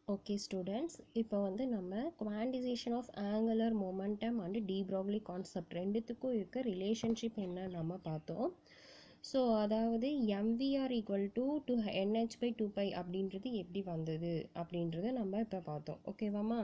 okay students இப்போ வந்து நம்ம quantization of angular momentum and de Broglie concept ரெண்டுத்துக்கும் இருக்க ரிலேஷன்ஷிப் என்ன நம்ம பார்த்தோம் ஸோ அதாவது M V R equal to to N H by two pi அப்படின்றது எப்படி வந்தது அப்படின்றத நம்ம இப்போ பார்த்தோம் ஓகேவாம்மா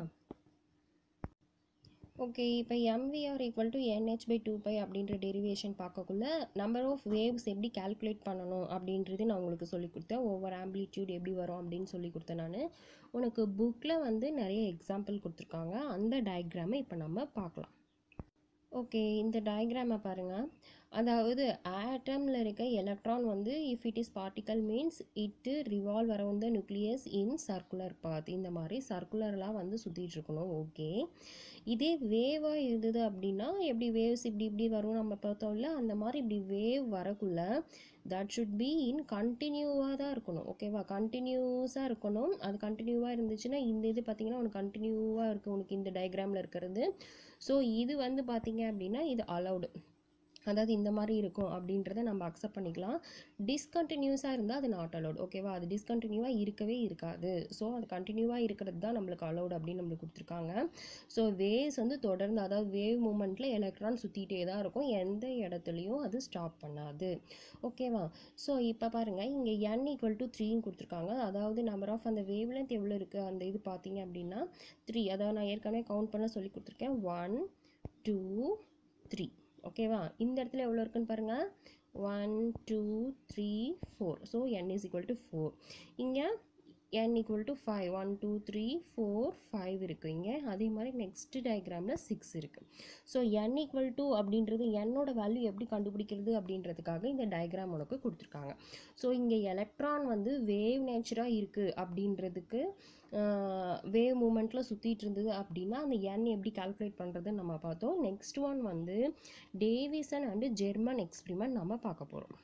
ஓகே இப்போ M V R equal to N H by two pi அப்படின்ற டெரிவேஷன் பார்க்கக்குள்ள நம்பர் ஆஃப் வேவ்ஸ் எப்படி கால்குலேட் பண்ணணும் அப்படின்றது நான் உங்களுக்கு சொல்லி கொடுத்தேன் ஓவர் ஆம்பிளிடியூட் எப்படி வரும் அப்படின்னு சொல்லி கொடுத்தேன் நான் உனக்கு புக்கில் வந்து நிறைய எக்ஸாம்பிள் கொடுத்துருக்காங்க அந்த டயக்ராமை இப்போ நம்ம பார்க்கலாம் ஓகே இந்த டயக்ராமை பாருங்கள் அதாவது ஆட்டமில் இருக்க எலக்ட்ரான் வந்து if it is particle means it revolve around the nucleus in circular path இந்த மாதிரி சர்க்குலர்லாம் வந்து சுற்றிட்டு இருக்கணும் ஓகே இதே வேவாக இருந்தது அப்படின்னா எப்படி வேவ்ஸ் இப்படி இப்படி வரும் நம்ம பார்த்தோம்ல அந்த மாதிரி இப்படி வேவ் வரக்குள்ள தட் ஷுட் பி இன் கண்டினியூவாக தான் இருக்கணும் ஓகேவா கண்டினியூஸாக இருக்கணும் அது கண்டினியூவாக இருந்துச்சுன்னா இந்த இது பார்த்தீங்கன்னா உனக்கு கண்டினியூவாக இருக்குது உனக்கு இந்த டயக்ராமில் இருக்கிறது ஸோ இது வந்து பார்த்தீங்க அப்படின்னா இது அலௌடு அதாவது இந்த மாதிரி இருக்கும் அப்படின்றத நம்ம அக்செப்ட் பண்ணிக்கலாம் டிஸ்கண்டினியூஸாக இருந்தால் அது நாட் அலௌட் ஓகேவா அது டிஸ்கண்டினியூவாக இருக்கவே இருக்காது ஸோ அது கண்டினியூவாக இருக்கிறது தான் நம்மளுக்கு அலௌட் அப்படின்னு நம்மளுக்கு கொடுத்துருக்காங்க ஸோ வேவ்ஸ் வந்து தொடர்ந்து அதாவது வேவ் மூமெண்ட்டில் எலக்ட்ரான் சுற்றிட்டே தான் இருக்கும் எந்த இடத்துலையும் அது ஸ்டாப் பண்ணாது ஓகேவா ஸோ இப்போ பாருங்கள் இங்கே என் ஈக்குவல் டு த்ரீன்னு கொடுத்துருக்காங்க அதாவது நம்பர் ஆஃப் அந்த வேவ் லென்த் எவ்வளோ இருக்குது அந்த இது பார்த்தீங்க அப்படின்னா த்ரீ அதாவது நான் ஏற்கனவே கவுண்ட் பண்ண சொல்லி கொடுத்துருக்கேன் ஒன் டூ த்ரீ ஓகேவா இந்த இடத்துல எவ்வளோ இருக்குன்னு பாருங்கள் one two three four so N is equal to four இங்கே N equal to five one two three four five இருக்குது இங்கே அதே மாதிரி நெக்ஸ்ட் டயக்ராமில் சிக்ஸ் இருக்குது ஸோ என் ஈக்குவல் டு அப்படின்றது என்னோட வேல்யூ எப்படி கண்டுபிடிக்கிறது அப்படின்றதுக்காக இந்த டயக்ராம் உனக்கு கொடுத்துருக்காங்க ஸோ இங்கே எலக்ட்ரான் வந்து வேவ் நேச்சராக இருக்குது அப்படின்றதுக்கு வேவ் மூமெண்ட்டில் சுற்றிட்டு இருந்தது அப்படின்னா அந்த என் எப்படி கால்குலேட் பண்ணுறதுன்னு நம்ம பார்த்தோம் நெக்ஸ்ட் ஒன் வந்து டேவிசன் அண்டு ஜெர்மன் எக்ஸ்பிரிமெண்ட் நம்ம பார்க்க போகிறோம்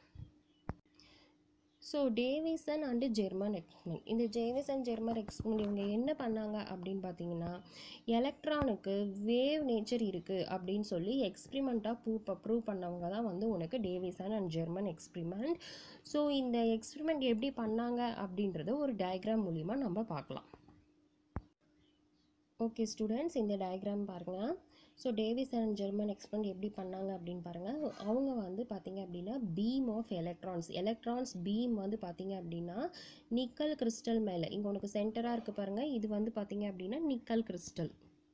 so Davisson and Germer experiment இந்த டேவிசன் ஜெர்மன் எக்ஸ்பிரிமெண்ட் இவங்க என்ன பண்ணாங்க அப்படின்னு பார்த்தீங்கன்னா எலக்ட்ரானுக்கு வேவ் நேச்சர் இருக்குது அப்படின்னு சொல்லி எக்ஸ்பிரிமெண்ட்டாக ப்ரூவ் ப்ரூவ் பண்ணவங்க தான் வந்து உனக்கு Davisson and Germer experiment so இந்த எக்ஸ்பிரிமெண்ட் எப்படி பண்ணாங்க அப்படின்றத ஒரு டயக்ராம் மூலிமா நம்ம பார்க்கலாம் ஓகே ஸ்டூடெண்ட்ஸ் இந்த டயக்ராம் பாருங்கள் so Davis and Germer experiment எப்படி பண்ணாங்க அப்படின்னு பாருங்கள் அவங்க வந்து பார்த்தீங்க அப்படின்னா beam of electrons electrons beam வந்து பார்த்தீங்க அப்படின்னா நிக்கல் கிறிஸ்டல் மேலே இங்கே உனக்கு சென்டராக இருக்குது பாருங்கள் இது வந்து பார்த்தீங்க அப்படின்னா நிக்கல் கிறிஸ்டல்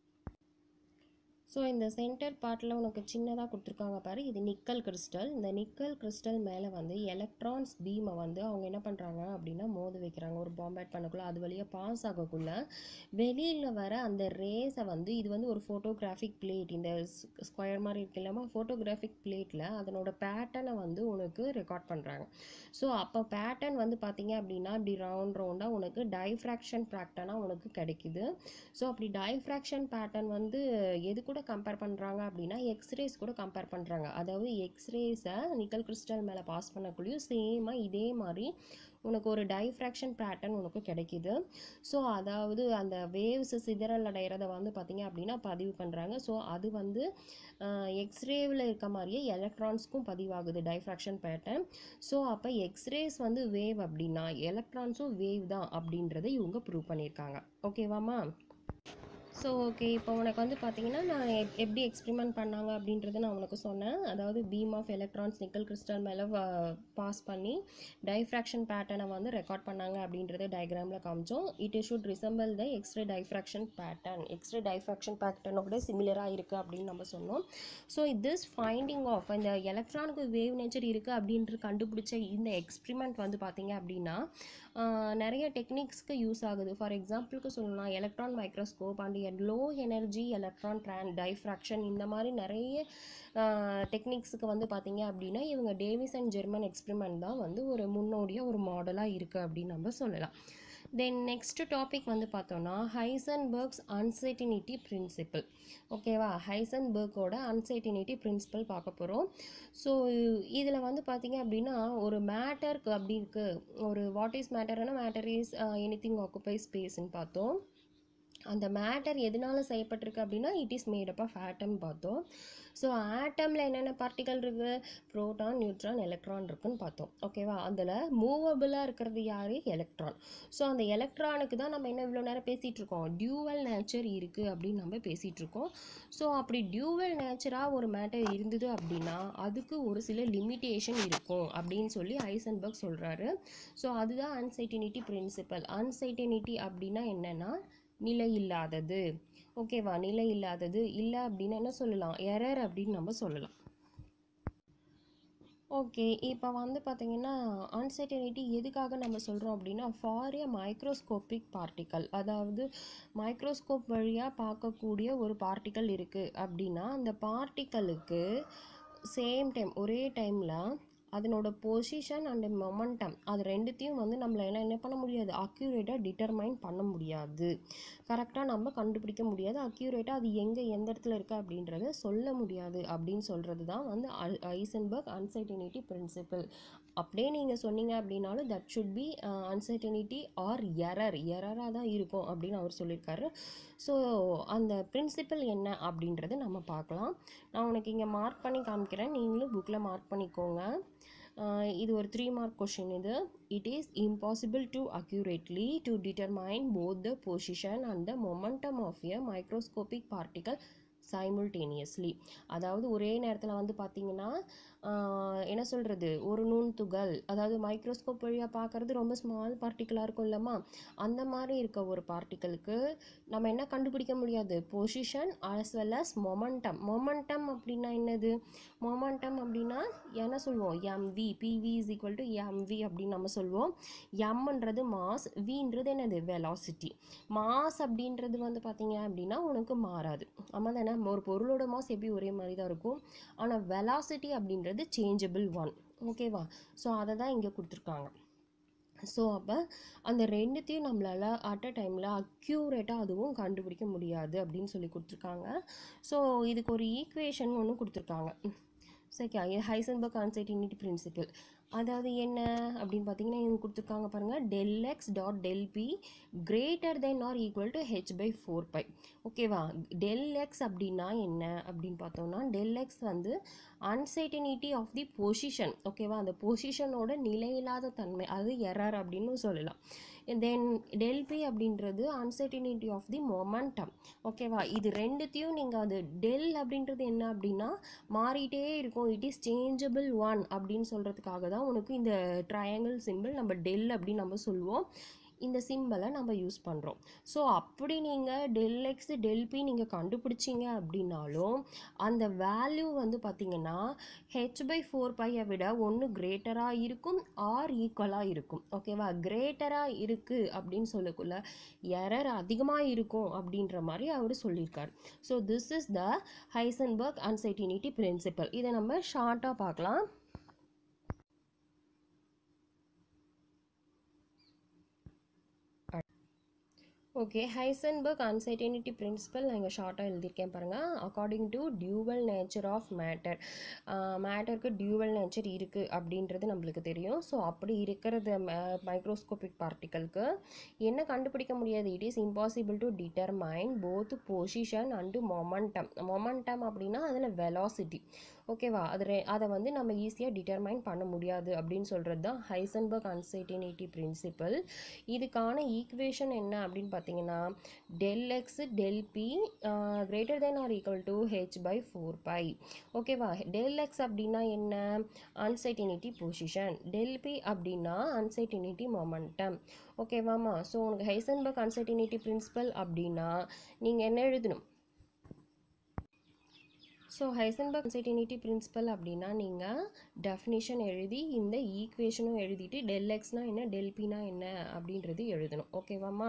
ஸோ இந்த சென்டர் பார்ட்டில் உனக்கு சின்னதாக கொடுத்துருக்காங்க பாரு இது நிக்கல் கிறிஸ்டல் இந்த நிக்கல் கிறிஸ்டல் மேலே வந்து எலக்ட்ரான்ஸ் பீமை வந்து அவங்க என்ன பண்ணுறாங்க அப்படின்னா மோது வைக்கிறாங்க ஒரு பாம்பேட் பண்ணக்குள்ள அது வழியாக பாஸ் ஆகக்குள்ள வெளியில் வர அந்த ரேஸை வந்து இது வந்து ஒரு ஃபோட்டோகிராஃபிக் பிளேட் இந்த ஸ்கொயர் மாதிரி இருக்கு இல்லாமல் ஃபோட்டோகிராஃபிக் பிளேட்டில் அதனோட பேட்டர்னை வந்து உனக்கு ரெக்கார்ட் பண்ணுறாங்க ஸோ அப்போ பேட்டர்ன் வந்து பார்த்தீங்க அப்படின்னா இப்படி ரவுண்ட் ரவுண்டாக உனக்கு டைஃப்ராக்ஷன் பேட்டர்னாக உனக்கு கிடைக்குது ஸோ அப்படி டைஃப்ராக்ஷன் பேட்டர்ன் வந்து எது கூட கம்பேர் பண்ணுறாங்க அப்படின்னா எக்ஸ்ரேஸ் கூட கம்பேர் பண்ணுறாங்க அதாவது எக்ஸ்ரேஸை நிக்கல் கிறிஸ்டல் மேலே பாஸ் பண்ணக்குள்ளேயும் சேமாக இதே மாதிரி உனக்கு ஒரு டைஃப்ராக்ஷன் பேட்டர்ன் உனக்கு கிடைக்கிது ஸோ அதாவது அந்த வேவ்ஸ் சிதறல் அடைகிறத வந்து பார்த்திங்க அப்படின்னா பதிவு பண்ணுறாங்க ஸோ அது வந்து எக்ஸ்ரேவில் இருக்க மாதிரியே எலக்ட்ரான்ஸ்க்கும் பதிவாகுது டைஃப்ராக்ஷன் பேட்டர்ன் ஸோ அப்போ எக்ஸ்ரேஸ் வந்து வேவ் அப்படின்னா எலக்ட்ரான்ஸும் வேவ் தான் அப்படின்றத இவங்க ப்ரூவ் பண்ணியிருக்காங்க ஓகேவாம்மா ஸோ ஓகே இப்போ உனக்கு வந்து பார்த்தீங்கன்னா நான் எப்படி எக்ஸ்பிரிமெண்ட் பண்ணாங்க அப்படின்றத நான் உனக்கு சொன்னேன் அதாவது beam of electrons nickel crystal மேலே பாஸ் பண்ணி டைஃப்ராக்ஷன் பேட்டர்னை வந்து ரெக்கார்ட் பண்ணாங்க அப்படின்றத டயக்ராமில் காமிச்சோம் it should resemble the X ray diffraction pattern X ray diffraction பேட்டர்னோட சிமிலராக இருக்குது அப்படின்னு நம்ம சொன்னோம் ஸோ திஸ் ஃபைண்டிங் ஆஃப் இந்த எலக்ட்ரானுக்கு வேவ் நேச்சர் இருக்குது அப்படின்ட்டு கண்டுபிடிச்ச இந்த எக்ஸ்பிரிமெண்ட் வந்து பார்த்தீங்க அப்படின்னா நிறைய டெக்னிக்ஸ்க்கு யூஸ் ஆகுது ஃபார் எக்ஸாம்பிளுக்கு சொல்லலாம் electron microscope and low energy electron ட்ரான் டைஃப்ராக்ஷன் இந்த மாதிரி நிறைய டெக்னிக்ஸுக்கு வந்து பார்த்தீங்க அப்படின்னா இவங்க டேவிஸ் அண்ட் ஜெர்மன் எக்ஸ்பிரிமெண்ட் தான் வந்து ஒரு முன்னோடியாக ஒரு மாடலாக இருக்குது அப்படின்னு நம்ம சொல்லலாம் தென் நெக்ஸ்ட் டாபிக் வந்து பார்த்தோன்னா ஹைசன்பர்க்ஸ் அன்சர்டினிட்டி பிரின்சிபிள் ஓகேவா ஹைசன்பர்க்கோட அன்சர்டினிட்டி பிரின்சிபல் பார்க்க போகிறோம் ஸோ இதில் வந்து பார்த்தீங்க அப்படின்னா ஒரு மேட்டருக்கு அப்படி இருக்குது ஒரு வாட் இஸ் மேட்டர்னா matter is anything occupy ஸ்பேஸ்ன்னு பார்த்தோம் அந்த மேட்டர் எதனால செய்யப்பட்டிருக்கு அப்படின்னா it is made up of atom பார்த்தோம் ஸோ ஆட்டமில் என்னென்ன பார்ட்டிகல் இருக்குது ப்ரோட்டான் நியூட்ரான் எலக்ட்ரான் இருக்குன்னு பார்த்தோம் ஓகேவா அதில் மூவபிளாக இருக்கிறது யார் எலக்ட்ரான் ஸோ அந்த எலக்ட்ரானுக்கு தான் நம்ம என்ன இவ்வளோ நேரம் பேசிகிட்டு இருக்கோம் டியூவல் நேச்சர் இருக்குது அப்படின்னு நம்ம பேசிகிட்டு இருக்கோம் ஸோ அப்படி டியூவல் நேச்சராக ஒரு மேட்டர் இருந்தது அப்படின்னா அதுக்கு ஒரு சில லிமிட்டேஷன் இருக்கும் அப்படின்னு சொல்லி ஐசன்பர்க் சொல்கிறாரு ஸோ அதுதான் அன்சைட்டினிட்டி பிரின்சிபல் அன்சைட்டினிட்டி அப்படின்னா என்னென்னா நிலை இல்லாதது ஓகேவா நிலை இல்லாதது இல்லை அப்படின்னு என்ன சொல்லலாம் எரர் அப்படின்னு நம்ம சொல்லலாம் ஓகே இப்போ வந்து பார்த்தீங்கன்னா அன்சர்டனிட்டி எதுக்காக நம்ம சொல்கிறோம் அப்படின்னா ஃபார் எ மைக்ரோஸ்கோபிக் பார்ட்டிக்கல் அதாவது மைக்ரோஸ்கோப் வழியாக பார்க்கக்கூடிய ஒரு பார்ட்டிக்கல் இருக்குது அப்படின்னா அந்த பார்ட்டிக்கலுக்கு சேம் டைம் ஒரே டைமில் அதனோட பொசிஷன் அண்ட் மொமெண்டம் அது ரெண்டுத்தையும் வந்து நம்மளால என்ன பண்ண முடியாது அக்யூரேட்டாக டிட்டர்மைன் பண்ண முடியாது கரெக்டாக நம்ம கண்டுபிடிக்க முடியாது அக்யூரேட்டாக அது எங்கே எந்த இடத்துல இருக்குது அப்படின்றத சொல்ல முடியாது அப்படின்னு சொல்கிறது தான் வந்து ஐசன்பர்க் அன்சர்டினிட்டி பிரின்சிபல் அப்படியே நீங்கள் சொன்னீங்க அப்படின்னாலும் that should be uncertainty or error எரராக தான் இருக்கும் அப்படின்னு அவர் சொல்லியிருக்காரு ஸோ அந்த பிரின்சிபல் என்ன அப்படின்றத நம்ம பார்க்கலாம் நான் உனக்கு இங்கே மார்க் பண்ணி காமிக்கிறேன் நீங்களும் புக்கில் மார்க் பண்ணிக்கோங்க ஆஹ் இது ஒரு த்ரீ மார்க் கொஷின் இது it is impossible to accurately to determine both the position and the momentum of a microscopic particle simultaneously அதாவது ஒரே நேரத்தில் வந்து பார்த்தீங்கன்னா ஆஹ் என்ன சொல்கிறது ஒரு நுண் துகள் அதாவது மைக்ரோஸ்கோப் வழியாக பார்க்குறது ரொம்ப ஸ்மால் பார்ட்டிக்கலாக இருக்கும் இல்லைம்மா அந்த மாதிரி இருக்க ஒரு பார்ட்டிக்கலுக்கு நம்ம என்ன கண்டுபிடிக்க முடியாது position as well as momentum momentum அப்படின்னா என்னது மொமெண்டம் அப்படின்னா என்ன சொல்லுவோம் M V P V is equal to M V அப்படின்னு நம்ம சொல்லுவோம் எம்ன்றது மாஸ் வின்றது என்னது வெலாசிட்டி மாஸ் அப்படின்றது வந்து பார்த்தீங்க அப்படின்னா உனக்கு மாறாது ஆமாம் தானே ஒரு பொருளோட மாஸ் எப்படி ஒரே மாதிரி தான் இருக்கும் ஆனால் வெலாசிட்டி அப்படின்றது சேஞ்சபிள் ஒன் ஓகேவா ஸோ அதை தான் இங்கே கொடுத்துருக்காங்க ஸோ அப்போ அந்த ரெண்டுத்தையும் நம்மளால் அட் அ டைமில் அக்யூரேட்டாக அதுவும் கண்டுபிடிக்க முடியாது அப்படின்னு சொல்லி கொடுத்துருக்காங்க ஸோ இதுக்கு ஒரு ஈக்குவேஷன் ஒன்று கொடுத்துருக்காங்க சரி ஹைசன்பர்க் அன்சைட்டினிட்டி பிரின்சிபல் அதாவது என்ன அப்படின்னு பார்த்தீங்கன்னா இவங்க கொடுத்துருக்காங்க பாருங்கள் del X dot del P greater than or equal to H by four pi ஓகேவா டெல் எக்ஸ் அப்படின்னா என்ன அப்படின்னு பார்த்தோம்னா டெல் எக்ஸ் வந்து அன்சைட்டனிட்டி ஆஃப் தி பொசிஷன் ஓகேவா அந்த பொசிஷனோட நிலையில்லாத தன்மை அது எரர் அப்படின்னு சொல்லலாம் தென் டெல் பி அப்படின்றது அன்சர்டினிட்டி ஆஃப் தி மொமெண்டம் ஓகேவா இது ரெண்டுத்தையும் நீங்கள் அது டெல் அப்படின்றது என்ன அப்படின்னா மாறிட்டே இருக்கும் இட் இஸ் சேஞ்சபிள் ஒன் அப்படின்னு சொல்கிறதுக்காக தான் உனக்கு இந்த ட்ரையாங்கிள் சிம்பிள் நம்ம டெல் அப்படின்னு நம்ம சொல்லுவோம் இந்த சிம்பிளை நம்ம யூஸ் பண்ணுறோம் ஸோ அப்படி நீங்கள் டெல் எக்ஸ் டெல் பி நீங்கள் கண்டுபிடிச்சிங்க அப்படின்னாலும் அந்த வேல்யூ வந்து பார்த்தீங்கன்னா ஹெச் பை ஃபோர் பையை விட ஒன்று கிரேட்டராக இருக்கும் ஆர் ஈக்குவலாக இருக்கும் ஓகேவா கிரேட்டராக இருக்குது அப்படின்னு சொல்லக்குள்ள எரர் அதிகமாக இருக்கும் அப்படின்ற மாதிரி அவர் சொல்லியிருக்கார் so this is the Heisenberg uncertainty principle இதை நம்ம ஷார்ட்டாக பார்க்கலாம் ஓகே ஹைசன்பர்க் அன்சர்டனிட்டி பிரின்சிபல் நான் இங்கே ஷார்ட்டாக எழுதியிருக்கேன் பாருங்கள் according to dual nature of matter மேட்டருக்கு டியூவல் நேச்சர் இருக்குது அப்படின்றது நம்மளுக்கு தெரியும் ஸோ அப்படி இருக்கிறது மைக்ரோஸ்கோபிக் பார்ட்டிக்கலுக்கு என்ன கண்டுபிடிக்க முடியாது it is impossible to determine both position and momentum momentum அப்படின்னா அதில் வெலாசிட்டி ஓகேவா அது ரெ அதை வந்து நம்ம ஈஸியாக டிட்டர்மைன் பண்ண முடியாது அப்படின்னு சொல்கிறது தான் ஹைசன்பர்க் அன்சர்டினிட்டி பிரின்சிபல் இதுக்கான ஈக்குவேஷன் என்ன அப்படின்னு பார்த்தீங்கன்னா del X del P greater than or equal to H by four pi ஓகேவா டெல் எக்ஸ் அப்படின்னா என்ன அன்சர்டினிட்டி பொசிஷன் டெல் பி அப்படின்னா அன்சர்டினிட்டி மொமெண்டம் ஓகேவாம்மா ஸோ உனக்கு ஹைசன்பர்க் அன்சர்டினிட்டி பிரின்சிபல் அப்படின்னா நீங்கள் என்ன எழுதணும் ஸோ ஹைசன்பர்க் அன்சர்டினிட்டி பிரின்சிபல் அப்படின்னா நீங்கள் டெஃபினிஷன் எழுதி இந்த ஈக்குவேஷனும் எழுதிட்டு டெல் எக்ஸ்னால் என்ன டெல் பினா என்ன அப்படின்றது எழுதணும் ஓகேவாம்மா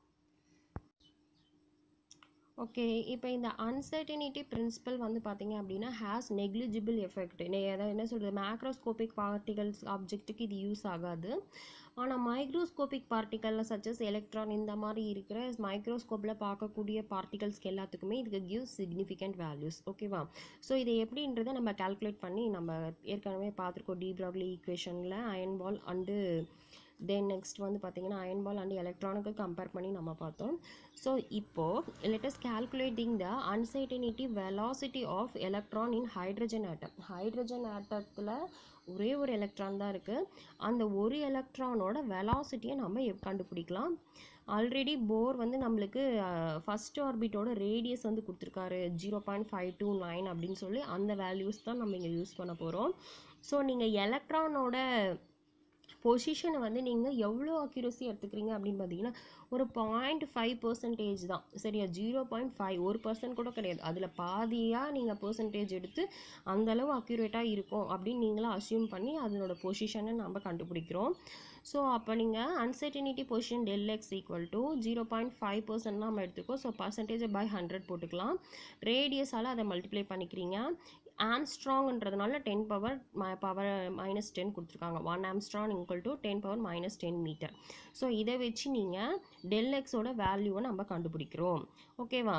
ஓகே இப்போ இந்த அன்சர்டினிட்டி பிரின்சிபல் வந்து பார்த்தீங்க அப்படின்னா ஹேஸ் நெக்லிஜிபிள் எஃபெக்ட் அதாவது என்ன சொல்கிறது மேக்ரோஸ்கோபிக் பார்ட்டிகல்ஸ் ஆப்ஜெக்ட்டுக்கு இது யூஸ் ஆகாது ஆனால் மைக்ரோஸ்கோபிக் பார்ட்டிக்கலில் சச்சஸ் எலக்ட்ரான் இந்த மாதிரி இருக்கிற மைக்ரோஸ்கோப்பில் பார்க்கக்கூடிய பார்ட்டிகல்ஸ்க்கு எல்லாத்துக்குமே இதுக்கு கிவ் சிக்னிஃபிகண்ட் வேல்யூஸ் ஓகேவா ஸோ இதை எப்படின்றத நம்ம கால்குலேட் பண்ணி நம்ம ஏற்கனவே பார்த்துருக்கோம் டி ப்ராக்லி ஈக்குவேஷனில் iron ball and then next வந்து பார்த்தீங்கன்னா அயன் பால் அண்ட் எலக்ட்ரானுக்கு கம்பேர் பண்ணி நம்ம பார்த்தோம் ஸோ இப்போது let's calculating the uncertainty velocity of electron in hydrogen atom hydrogen ஆட்டத்தில் ஒரே ஒரு எலக்ட்ரான் தான் இருக்குது அந்த ஒரு எலக்ட்ரானோட வெலாசிட்டியை நம்ம எப் கண்டுபிடிக்கலாம் ஆல்ரெடி போர் வந்து நம்மளுக்கு ஃபஸ்ட் ஆர்பிட்டோட ரேடியஸ் வந்து கொடுத்துருக்காரு zero point five two nine அப்படின்னு சொல்லி அந்த வேல்யூஸ் தான் நம்ம இங்கே யூஸ் பண்ண போகிறோம் ஸோ நீங்கள் எலக்ட்ரானோட பொசிஷனை வந்து நீங்கள் எவ்வளோ அக்யூரஸி எடுத்துக்கிறீங்க அப்படின்னு பார்த்தீங்கன்னா ஒரு பாயிண்ட் ஃபைவ் பர்சன்டேஜ் தான் சரியா ஜீரோ பாயிண்ட் ஃபைவ் ஒரு பர்சன்ட் கூட கிடையாது அதில் பாதியாக நீங்கள் பர்சன்டேஜ் எடுத்து அந்தளவு அக்யூரேட்டாக இருக்கும் அப்படின்னு நீங்களும் அசியூம் பண்ணி அதனோட பொசிஷனை நம்ம கண்டுபிடிக்கிறோம் ஸோ அப்போ நீங்கள் uncertainty position del X equal to zero point five percent நம்ம எடுத்துக்கோ ஸோ பர்சன்டேஜை பை ஹண்ட்ரட் போட்டுக்கலாம் ரேடியஸால் அதை மல்டிப்ளை பண்ணிக்கிறீங்க ஆம்ஸ்ட்ராங்ன்றதுனால ten power power minus ten கொடுத்துருக்காங்க one angstrom equal to ten power minus ten metre so இதை வச்சு நீங்கள் டெல் எக்ஸோட வேல்யூவை நம்ம கண்டுபிடிக்கிறோம் ஓகேவா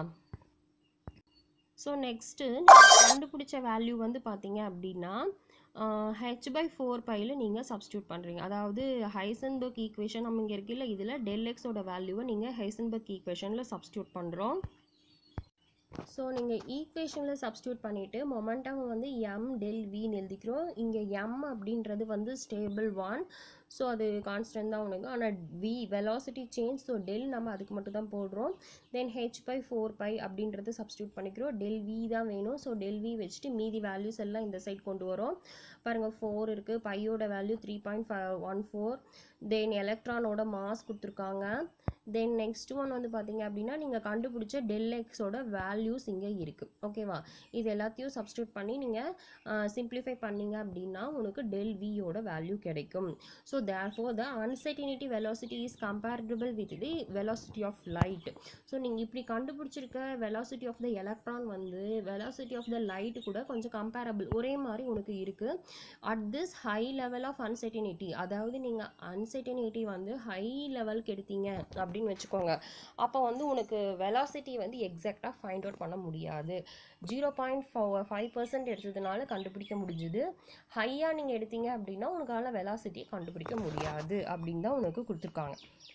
ஸோ நெக்ஸ்ட்டு கண்டுபிடிச்ச வேல்யூ வந்து பார்த்தீங்க அப்படின்னா ஹெச் பை ஃபோர் பையில் நீங்கள் சப்ஸ்டியூட் பண்ணுறீங்க அதாவது ஹைசன்பர்க் ஈக்குவேஷன் நம்ம இங்கே இருக்குல்ல இதில் டெல் எக்ஸோட வேல்யூவை நீங்கள் ஹைசன்பர்க் ஈக்குவேஷனில் சப்ஸ்டியூட் பண்ணுறோம் ஸோ நீங்கள் ஈக்குவேஷனில் சப்ஸ்டியூட் பண்ணிவிட்டு மொமெண்டம் வந்து எம் டெல் வின்னு எழுதிக்கிறோம் இங்கே எம் அப்படின்றது வந்து ஸ்டேபிள் ஒன் ஸோ அது கான்ஸ்டன்ட் தான் உனக்கு ஆனால் V velocity change so del நம்ம அதுக்கு மட்டும் தான் போடுறோம் then H by four pi அப்படின்றது சப்ஸ்டியூட் பண்ணிக்கிறோம் டெல் வி தான் வேணும் ஸோ டெல் வி வச்சுட்டு மீதி வேல்யூஸ் எல்லாம் இந்த சைட் கொண்டு வரோம் பாருங்கள் ஃபோர் இருக்குது பையோட value three point five one four then எலக்ட்ரானோட மாஸ் கொடுத்துருக்காங்க தென் நெக்ஸ்ட் ஒன் வந்து பார்த்தீங்க அப்படின்னா நீங்கள் கண்டுபிடிச்ச டெல் எக்ஸோட வேல்யூஸ் இங்கே இருக்குது ஓகேவா இது எல்லாத்தையும் சப்ஸ்டியூட் பண்ணி நீங்கள் சிம்பிளிஃபை பண்ணீங்க அப்படின்னா உனக்கு டெல் வியோட வேல்யூ கிடைக்கும் so therefore the uncertainty velocity is comparable with the velocity of light so நீங்கள் இப்படி கண்டுபிடிச்சிருக்க வெலாசிட்டி ஆஃப் த எலக்ட்ரான் வந்து வெலாசிட்டி ஆஃப் த லைட் கூட கொஞ்சம் கம்பேரபிள் ஒரே மாதிரி உனக்கு இருக்குது at this high level of uncertainty அதாவது நீங்கள் அன்சர்டினிட்டி வந்து ஹை லெவலுக்கு எடுத்தீங்க அப்படின்னு வச்சுக்கோங்க அப்போ வந்து உனக்கு வெலாசிட்டி வந்து எக்ஸாக்டாக ஃபைண்ட் அவுட் பண்ண முடியாது ஜீரோ பாயிண்ட் ஃபைவ் பர்சன்ட் எடுத்ததுனால கண்டுபிடிக்க முடிஞ்சுது ஹையாக நீங்கள் எடுத்தீங்க அப்படின்னா உனக்கான வெலாசிட்டியை கண்டுபிடிக்க முடியாது அப்படின்னு தான் உனக்கு கொடுத்துருக்காங்க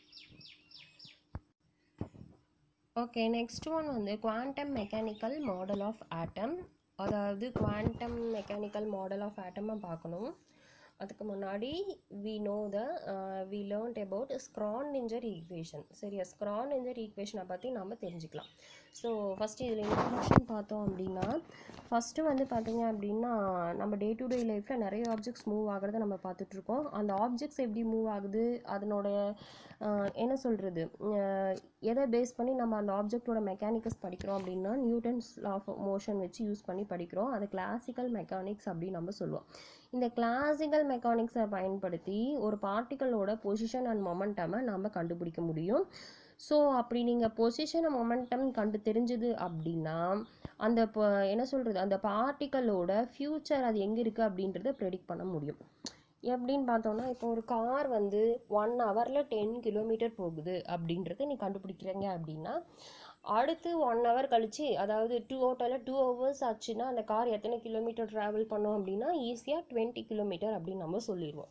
ஓகே நெக்ஸ்ட் ஒன் வந்து quantum mechanical model of atom அதாவது குவாண்டம் மெக்கானிக்கல் மாடல் ஆஃப் ஆட்டமை பார்க்கணும் அதுக்கு முன்னாடி we know the we learned about Schrodinger equation சரியா ஸ்க்ரான்டிஞ்சர் ஈக்குவேஷனை பற்றி நம்ம தெரிஞ்சுக்கலாம் ஸோ ஃபஸ்ட்டு இதில் இன்ட்ரடக்ஷன் பார்த்தோம் அப்படின்னா ஃபஸ்ட்டு வந்து பார்த்தீங்க அப்படின்னா நம்ம டே டு டே லைஃப்பில் நிறைய ஆப்ஜெக்ட்ஸ் மூவ் ஆகிறத நம்ம பார்த்துட்ருக்கோம் அந்த ஆப்ஜெக்ட்ஸ் எப்படி மூவ் ஆகுது அதனோட ஆஹ், என்ன சொல்கிறது எதை பேஸ் பண்ணி நம்ம அந்த ஆப்ஜெக்டோட மெக்கானிக்ஸ் படிக்கிறோம் அப்படின்னா நியூட்டன்ஸ் ஆஃப் மோஷன் வச்சு யூஸ் பண்ணி படிக்கிறோம் அது கிளாசிக்கல் மெக்கானிக்ஸ் அப்படின்னு நம்ம சொல்லுவோம் இந்த கிளாசிக்கல் மெக்கானிக்ஸை பயன்படுத்தி ஒரு பார்ட்டிகளோட பொசிஷன் அண்ட் மொமெண்டமை நம்ம கண்டுபிடிக்க முடியும் ஸோ அப்படி நீங்கள் பொசிஷன் மொமெண்டம் கண்டு தெரிஞ்சுது அப்படின்னா அந்த இப்போ என்ன சொல்கிறது அந்த பார்ட்டிகளோட ஃப்யூச்சர் அது எங்கே இருக்குது அப்படின்றத ப்ரெடிக்ட் பண்ண முடியும் எப்படின்னு பார்த்தோம்னா இப்போ ஒரு கார் வந்து ஒன் ஹவரில் டென் கிலோமீட்டர் போகுது அப்படின்றத நீ கண்டுபிடிக்கிறீங்க அப்படின்னா அடுத்து ஒன் ஹவர் கழிச்சு அதாவது டூ டோட்டலாக டூ ஹவர்ஸ் ஆச்சுன்னா அந்த கார் எத்தனை கிலோமீட்டர் ட்ராவல் பண்ணும் அப்படின்னா ஈஸியாக டுவெண்ட்டி கிலோமீட்டர் அப்படின்னு நம்ம சொல்லிடுவோம்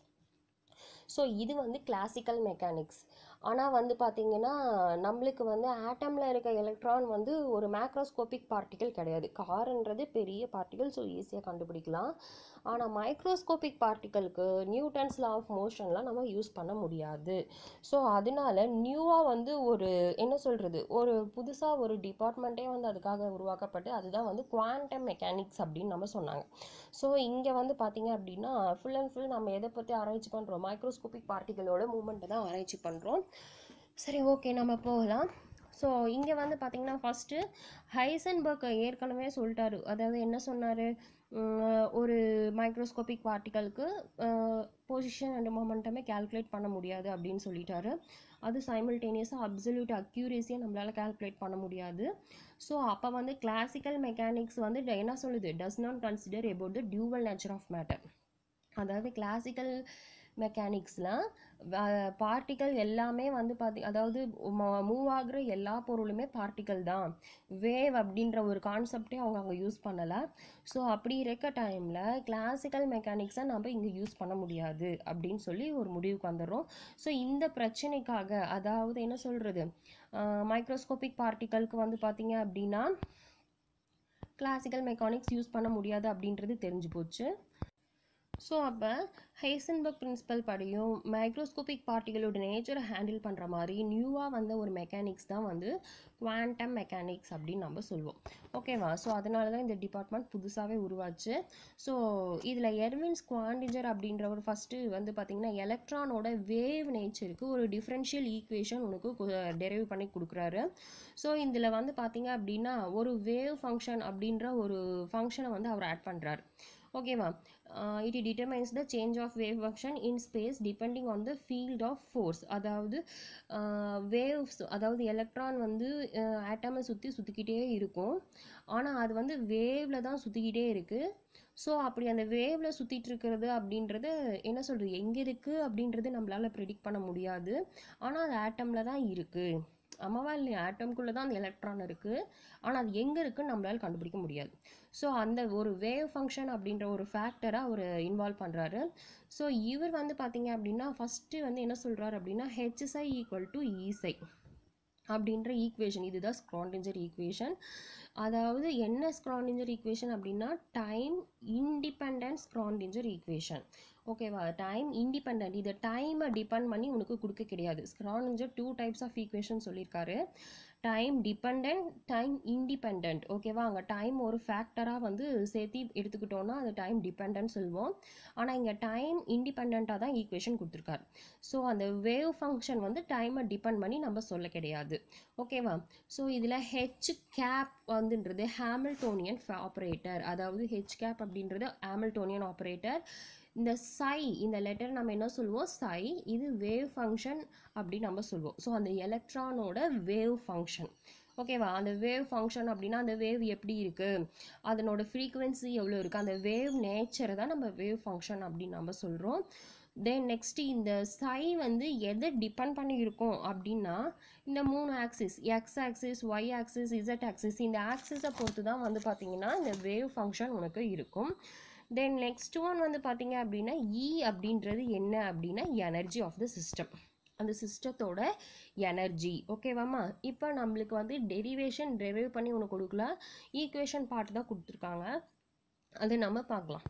ஸோ இது வந்து கிளாசிக்கல் மெக்கானிக்ஸ் ஆனால் வந்து பார்த்தீங்கன்னா நம்மளுக்கு வந்து ஆட்டமில் இருக்க எலக்ட்ரான் வந்து ஒரு மேக்ரோஸ்கோபிக் பார்ட்டிகல் கிடையாது காருன்றது பெரிய பார்ட்டிகல் ஸோ ஈஸியாக கண்டுபிடிக்கலாம் ஆனால் மைக்ரோஸ்கோபிக் பார்ட்டிகலுக்கு நியூட்டன்ஸ் லா ஆஃப் மோஷன்லாம் நம்ம யூஸ் பண்ண முடியாது ஸோ அதனால நியூவாக வந்து ஒரு என்ன சொல்கிறது ஒரு புதுசாக ஒரு டிபார்ட்மெண்ட்டே வந்து அதுக்காக உருவாக்கப்பட்டு அதுதான் வந்து குவாண்டம் மெக்கானிக்ஸ் அப்படின்னு நம்ம சொன்னாங்க ஸோ இங்கே வந்து பார்த்தீங்க அப்படின்னா ஃபுல் அண்ட் ஃபுல் நம்ம எதை பற்றி ஆராய்ச்சி பண்ணுறோம் மைக்ரோஸ்கோபிக் பார்ட்டிகளோட மூமெண்ட்டை தான் ஆராய்ச்சி பண்ணுறோம் சரி ஓகே நம்ம போகலாம் ஸோ இங்கே வந்து பார்த்தீங்கன்னா ஃபஸ்ட்டு ஹைசன்பர்க் ஏற்கனவே சொல்லிட்டாரு அதாவது என்ன சொன்னார் ஒரு மைக்ரோஸ்கோபிக் பார்ட்டிகளுக்கு பொசிஷன் அண்ட் மொமெண்டமே கால்குலேட் பண்ண முடியாது அப்படின்னு சொல்லிட்டாரு அது சைமில்டேனியஸாக அப்சல்யூட் அக்யூரேசியை நம்மளால் கால்குலேட் பண்ண முடியாது ஸோ அப்போ வந்து கிளாசிக்கல் மெக்கானிக்ஸ் வந்து ட- என்ன சொல்லுது does not consider about the dual nature of matter அதாவது கிளாசிக்கல் மெக்கானிக்ஸ்லாம் பார்ட்டிக்கல் எல்லாமே வந்து பார்த்தி அதாவது மூவ் ஆகுற எல்லா பொருளுமே பார்ட்டிக்கல் தான் வேவ் அப்படின்ற ஒரு கான்செப்டே அவங்க அங்கே யூஸ் பண்ணலை ஸோ அப்படி இருக்க டைமில் கிளாசிக்கல் மெக்கானிக்ஸை நம்ம இங்கே யூஸ் பண்ண முடியாது அப்படின்னு சொல்லி ஒரு முடிவுக்கு வந்துடுறோம் ஸோ இந்த பிரச்சனைக்காக அதாவது என்ன சொல்கிறது மைக்ரோஸ்கோபிக் பார்ட்டிக்கலுக்கு வந்து பார்த்தீங்க அப்படின்னா கிளாசிக்கல் மெக்கானிக்ஸ் யூஸ் பண்ண முடியாது அப்படின்றது தெரிஞ்சு போச்சு ஸோ அப்போ ஹைசன்பர்க் பிரின்சிபல் படியும் மைக்ரோஸ்கோபிக் பார்ட்டிகளோட நேச்சரை ஹேண்டில் பண்ணுற மாதிரி நியூவாக வந்த ஒரு மெக்கானிக்ஸ் தான் வந்து குவாண்டம் மெக்கானிக்ஸ் அப்படின்னு நம்ம சொல்லுவோம் ஓகேவா ஸோ அதனால தான் இந்த டிபார்ட்மெண்ட் புதுசாகவே உருவாச்சு ஸோ இதில் எர்வின்ஸ் குவாண்டிஜர் அப்படின்ற ஒரு ஃபஸ்ட்டு வந்து பார்த்திங்கன்னா எலக்ட்ரானோட வேவ் நேச்சருக்கு ஒரு டிஃப்ரென்ஷியல் ஈக்குவேஷன் உனக்கு டெரைவ் பண்ணி கொடுக்குறாரு ஸோ இதில் வந்து பார்த்திங்க அப்படின்னா ஒரு வேவ் ஃபங்க்ஷன் அப்படின்ற ஒரு ஃபங்க்ஷனை வந்து அவர் ஆட் பண்ணுறாரு ஓகேவா it determines the change of wave function in space depending on the field of force அதாவது வேவ்ஸ் அதாவது எலக்ட்ரான் வந்து ஆட்டமை சுற்றி சுற்றிக்கிட்டே இருக்கும் ஆனால் அது வந்து வேவில் தான் சுற்றிக்கிட்டே இருக்குது ஸோ அப்படி அந்த வேவில் சுற்றிட்டு இருக்கிறது அப்படின்றது என்ன சொல்கிறது எங்கே இருக்குது அப்படின்றது நம்மளால் ப்ரெடிக்ட் பண்ண முடியாது ஆனால் அது ஆட்டமில் தான் இருக்குது ஆமாவா இல்லையா ஆட்டம்குள்ளே தான் அந்த எலக்ட்ரான் இருக்குது ஆனால் அது எங்கே இருக்குன்னு நம்மளால் கண்டுபிடிக்க முடியாது ஸோ அந்த ஒரு வேவ் ஃபங்க்ஷன் அப்படின்ற ஒரு ஃபேக்டரை அவர் இன்வால்வ் பண்ணுறாரு ஸோ இவர் வந்து பார்த்தீங்க அப்படின்னா ஃபஸ்ட்டு வந்து என்ன சொல்கிறாரு அப்படின்னா ஹெச்எஸ்ஐ ஈக்குவல் டு இசை அப்படின்ற ஈக்குவேஷன் இதுதான் ஸ்க்ராண்டிஞ்சர் ஈக்குவேஷன் அதாவது என்ன ஸ்க்ராண்டிஞ்சர் ஈக்குவேஷன் அப்படின்னா டைம் இண்டிபெண்டன்ஸ் ஸ்க்ராண்டிஞ்சர் ஈக்குவேஷன் ஓகேவா டைம் இண்டிபெண்ட் இதை டைமை டிபெண்ட் பண்ணி உனக்கு கொடுக்க கிடையாது Schrodinger two types of equation சொல்லியிருக்காரு டைம் டிபெண்ட் டைம் இண்டிபெண்ட் ஓகேவா அங்கே டைம் ஒரு ஃபேக்டராக வந்து சேர்த்து எடுத்துக்கிட்டோன்னா அது டைம் டிபெண்ட் சொல்லுவோம் ஆனால் இங்கே டைம் இண்டிபெண்ட்டாக தான் ஈக்குவேஷன் கொடுத்துருக்காரு ஸோ அந்த வேவ் ஃபங்க்ஷன் வந்து டைமை டிபெண்ட் பண்ணி நம்ம சொல்ல கிடையாது ஓகேவா ஸோ இதில் ஹெச் கேப் வந்துன்றது ஹேமில்டோனியன் ஆப்ரேட்டர் அதாவது ஹெச் கேப் அப்படின்றது ஹேமில்டோனியன் ஆப்ரேட்டர் இந்த சை இந்த லெட்டர் நம்ம என்ன சொல்லுவோம் சை இது வேவ் ஃபங்க்ஷன் அப்படி நம்ம சொல்லுவோம் ஸோ அந்த எலக்ட்ரானோட வேவ் ஃபங்க்ஷன் ஓகேவா அந்த வேவ் ஃபங்க்ஷன் அப்படின்னா அந்த வேவ் எப்படி இருக்குது அதனோட ஃப்ரீக்குவென்சி எவ்வளோ இருக்குது அந்த வேவ் நேச்சரை தான் நம்ம வேவ் ஃபங்க்ஷன் அப்படின்னு நம்ம சொல்கிறோம் தென் நெக்ஸ்ட்டு இந்த சை வந்து எதை டிபெண்ட் பண்ணி இருக்கும் அப்படின்னா இந்த மூணு axis X axis Y axis Z axis இந்த ஆக்சிஸை பொறுத்து தான் வந்து பார்த்திங்கன்னா இந்த வேவ் ஃபங்க்ஷன் உனக்கு இருக்கும் தென் நெக்ஸ்ட் ஒன் வந்து பார்த்தீங்க அப்படின்னா இ அப்படின்றது என்ன அப்படின்னா எனர்ஜி ஆஃப் த சிஸ்டம் அந்த சிஸ்டத்தோட எனர்ஜி ஓகேவாம்மா இப்போ நம்மளுக்கு வந்து டெரிவேஷன் டெரைவ் பண்ணி ஒன்று கொடுக்கல ஈக்குவேஷன் பார்ட் தான் கொடுத்துருக்காங்க அது நம்ம பார்க்கலாம்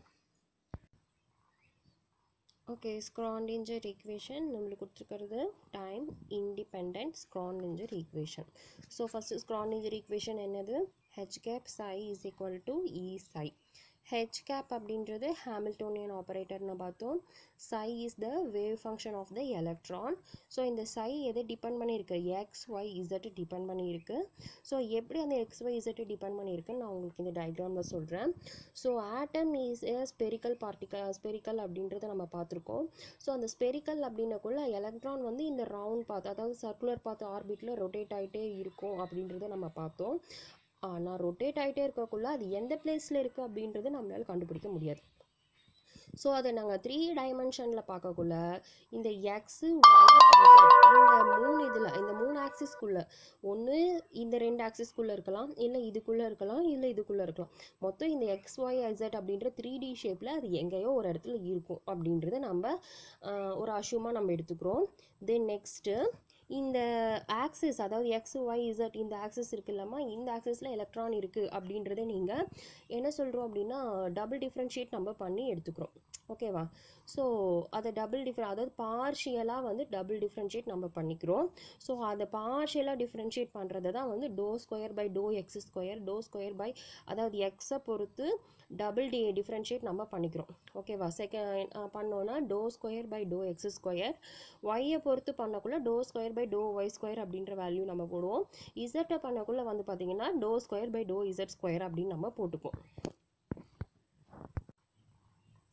ஓகே ஸ்க்ராண்டிஞ்சர் ஈக்குவேஷன் நம்மளுக்கு கொடுத்துருக்கிறது time independent Schrodinger equation so first Schrodinger equation என்னது H cap psi is equal to E psi H cap அப்படின்றது ஹாமில்டோனியன் ஆப்ரேட்டர்னு பார்த்தோம் psi is the wave function of the electron so இந்த psi எதை depend பண்ணியிருக்கு X Y Z depend பண்ணியிருக்கு so எப்படி அந்த எக்ஸ் ஒய் இசட் டிபெண்ட் பண்ணியிருக்குன்னு நான் உங்களுக்கு இந்த டயக்ராமில் சொல்கிறேன் so atom is a spherical particle spherical அப்படின்றத நம்ம பார்த்துருக்கோம் ஸோ அந்த ஸ்பெரிக்கல் அப்படின்னக்குள்ள எலக்ட்ரான் வந்து இந்த ரவுண்ட் பாத் அதாவது சர்க்குலர் பாத் ஆர்பிட்டில் ரொட்டேட் ஆகிட்டே இருக்கும் அப்படின்றத நம்ம பார்த்தோம் ஆனால் ரொட்டேட் ஆகிட்டே இருக்கக்குள்ள அது எந்த பிளேஸில் இருக்குது அப்படின்றது நம்மளால் கண்டுபிடிக்க முடியாது ஸோ அதை நாங்கள் த்ரீ டைமென்ஷனில் பார்க்கக்குள்ள இந்த எக்ஸு இந்த மூணு இதில் இந்த மூணு ஆக்சிஸ்க்குள்ளே ஒன்று இந்த ரெண்டு ஆக்சிஸ்க்குள்ளே இருக்கலாம் இல்லை இதுக்குள்ளே இருக்கலாம் இல்லை இதுக்குள்ளே இருக்கலாம் மொத்தம் இந்த எக்ஸ் ஒய் இசட் அப்படின்ற த்ரீ டி ஷேப்பில் அது எங்கேயோ ஒரு இடத்துல இருக்கும் அப்படின்றத நம்ம ஒரு அஷ்யூமாக நம்ம எடுத்துக்கிறோம் தென் நெக்ஸ்ட்டு இந்த ஆக்சிஸ் அதாவது எக்ஸ் ஒய் இசட் இந்த ஆக்சிஸ் இருக்குல்லம்மா இந்த ஆக்சிஸில் எலக்ட்ரான் இருக்குது அப்படின்றத நீங்கள் என்ன சொல்கிறோம் அப்படின்னா டபுள் டிஃப்ரென்ஷியேட் நம்ம பண்ணி எடுத்துக்கிறோம் ஓகேவா ஸோ அதை டபுள் டிஃப்ரெண்ட் அதாவது பார்ஷியலாக வந்து டபுள் டிஃப்ரென்ஷியேட் நம்ம பண்ணிக்கிறோம் ஸோ அதை பார்ஷியலாக டிஃப்ரென்ஷியேட் பண்ணுறது தான் வந்து do square by do X square do square by அதாவது எக்ஸை பொறுத்து டபுள் டி டிஃப்ரென்ஷியேட் நம்ம பண்ணிக்கிறோம் ஓகேவா செகண்ட் பண்ணோன்னா do square by do X square ஒய்யை பொறுத்து பண்ணக்குள்ள do square by do Y square அப்படின்ற வேல்யூ நம்ம போடுவோம் இசட்டை பண்ணக்குள்ள வந்து பார்த்தீங்கன்னா do square by do Z square அப்படின்னு நம்ம போட்டுப்போம்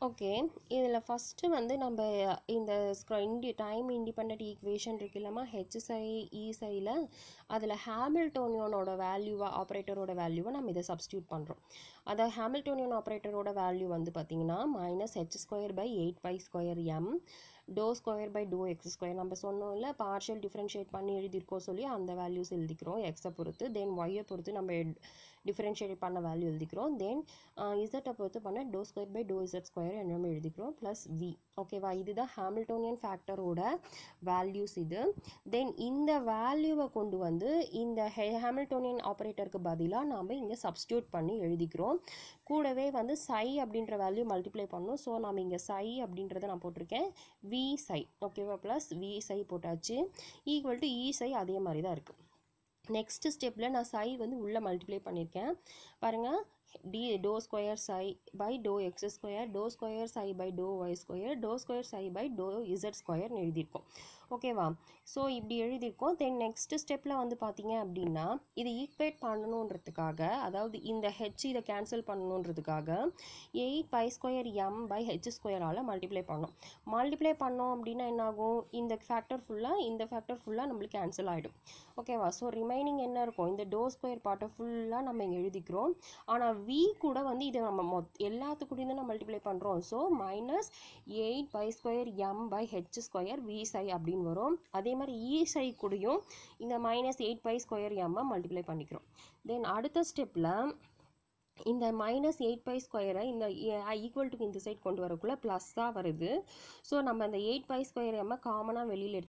ஓகே இதில் ஃபஸ்ட்டு வந்து நம்ம இந்த இண்டி டைம் இண்டிபெண்ட் ஈக்குவேஷன் இருக்கு இல்லாமல் ஹெச்எஸ்ஐ இசையில் அதில் ஹேமில்டோனியனோட வேல்யூவா ஆப்ரேட்டரோட வேல்யூவை நம்ம இதை சப்ஸ்டியூட் பண்ணுறோம் அதாவது ஹேமில்டோனியன் ஆப்ரேட்டரோட வேல்யூ வந்து பார்த்திங்கன்னா minus H square by eight pi square M do square by do X square நம்ம சொன்னோம்ல பார்ஷியல் டிஃப்ரென்ஷியேட் பண்ணி எழுதியிருக்கோம் சொல்லி அந்த வேல்யூஸ் எழுதிக்கிறோம் எக்ஸை பொறுத்து தென் ஒய்யை பொறுத்து நம்ம டிஃப்ரென்ஷியேட் பண்ண வேல்யூ எழுதிக்கிறோம் தென் இசட்டை பொறுத்து பண்ண do square by do Z square என்னமே எழுதிக்கிறோம் ப்ளஸ் வி ஓகேவா இதுதான் ஹேமில்டோனியன் ஃபேக்டரோட வேல்யூஸ் இது தென் இந்த வேல்யூவை கொண்டு வந்து இந்த ஹேமில்டோனியன் ஆப்ரேட்டருக்கு பதிலாக நாம் இங்கே சப்ஸ்டியூட் பண்ணி எழுதிக்கிறோம் கூடவே வந்து சை அப்படின்ற வேல்யூ மல்டிப்ளை பண்ணணும் ஸோ நம்ம இங்கே சை அப்படின்றத நான் போட்டிருக்கேன் வி சை ஓகேவா ப்ளஸ் வி சை போட்டாச்சு ஈக்குவல் டு இ சை அதே மாதிரி தான் இருக்குது நெக்ஸ்ட் ஸ்டெப்பில் நான் சை வந்து உள்ளே மல்டிப்ளை பண்ணியிருக்கேன் பாருங்கள் D do square psi by do X square do square psi by do Y square do square psi by do Z ஸ்கொயர்னு எழுதியிருக்கோம் ஓகேவா ஸோ இப்படி எழுதியிருக்கோம் தென் நெக்ஸ்ட் ஸ்டெப்பில் வந்து பார்த்தீங்க அப்படின்னா இது ஈக்குவேட் பண்ணணுன்றதுக்காக அதாவது இந்த ஹெச் இதை கேன்சல் பண்ணணுன்றதுக்காக eight pi square M by H ஸ்கொயரால் மல்டிப்ளை பண்ணோம் மல்டிப்ளை பண்ணோம் அப்படின்னா என்னாகும் இந்த ஃபேக்டர் ஃபுல்லாக இந்த ஃபேக்டர் ஃபுல்லாக நம்மளுக்கு கேன்சல் ஆகிடும் ஓகேவா ஸோ ரிமைனிங் என்ன இருக்கும் இந்த டோ ஸ்கொயர் பார்ட்டை ஃபுல்லாக நம்ம இங்கே எழுதிக்கிறோம் ஆனால் வி கூட வந்து இதை நம்ம மொத் எல்லாத்துக்கூடயும் தான் மல்டிப்ளை பண்ணுறோம் so minus eight pi square M by H square V psi அப்படின்னு வரும் அதே மாதிரி இ சை கூடயும் இந்த மைனஸ் எயிட் பை ஸ்கொயர் எம்மை மல்டிப்ளை பண்ணிக்கிறோம் தென் அடுத்த ஸ்டெப்பில் இந்த மைனஸ் எயிட் பை ஸ்கொயரை இந்த ஈக்குவல் டு இந்த சைட் கொண்டு வரக்குள்ள ப்ளஸ்ஸாக வருது ஸோ நம்ம இந்த எயிட் பை ஸ்கொயர் எம்மை காமனாக வெளியில்